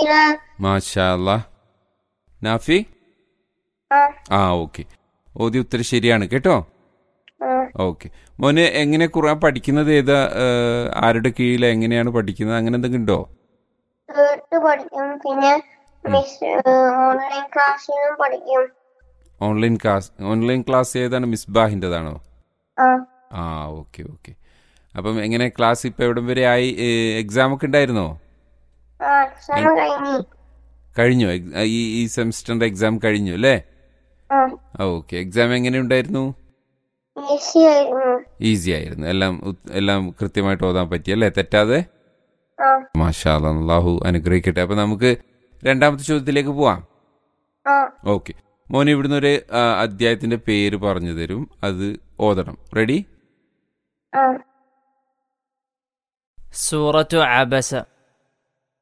അറിയില്ല മാഷാ അല്ലാ നാഫി ആ ആ ഓക്കെ ഓതി ഉത്തരം ശരിയാണ് കേട്ടോ ആ ഓക്കെ മോന് എങ്ങനെ ഖുർആൻ പഠിക്കുന്നത് ഏതാ ഏഹ്, ആരുടെ കീഴിൽ എങ്ങനെയാണ് പഠിക്കുന്നത് അങ്ങനെ എന്തെങ്കിലും ഉണ്ടോ കേട്ട് പഠിക്കും പിന്നെ മിസ് ഓൺലൈൻ ക്ലാസ്സിലും പഠിക്കും ഓൺലൈൻ ക്ലാസ് ഓൺലൈൻ ക്ലാസ് ഏതാണ് മിസ്ബാഹിൻ്റെതാണോ ആ ആ ഓക്കെ ഓക്കെ അപ്പം എങ്ങനെ ക്ലാസ് ഇപ്പം എവിടം വരെ ആയി എക്സാം ഒക്കെ ഉണ്ടായിരുന്നോ ആ എക്സാം കഴിഞ്ഞു കഴിഞ്ഞു എഗ്- ഈ ഈ സെമിസ്റ്ററിന്റെ എക്സാം കഴിഞ്ഞു അല്ലേ ആ ഓക്കെ എക്സാം എങ്ങനെ ഉണ്ടായിരുന്നു ഈസി ആയിരുന്നു ഈസി ആയിരുന്നു എല്ലാം ഉത്- എല്ലാം കൃത്യമായിട്ട് ഓതാൻ പറ്റി അല്ലേ തെറ്റാതെ ആ മാഷാ അല്ലാ, അള്ളാഹു അനുഗ്രഹിക്കട്ടെ അപ്പൊ നമുക്ക് രണ്ടാമത്തെ ചോദ്യത്തിലേക്ക് പോവാം ആ ഓക്കെ മോൻ ഇവിടുന്ന് ഒരു ആ, അധ്യായത്തിന്റെ പേര് പറഞ്ഞു തരും അത് ഓതണം റെഡി ആ سورة عبس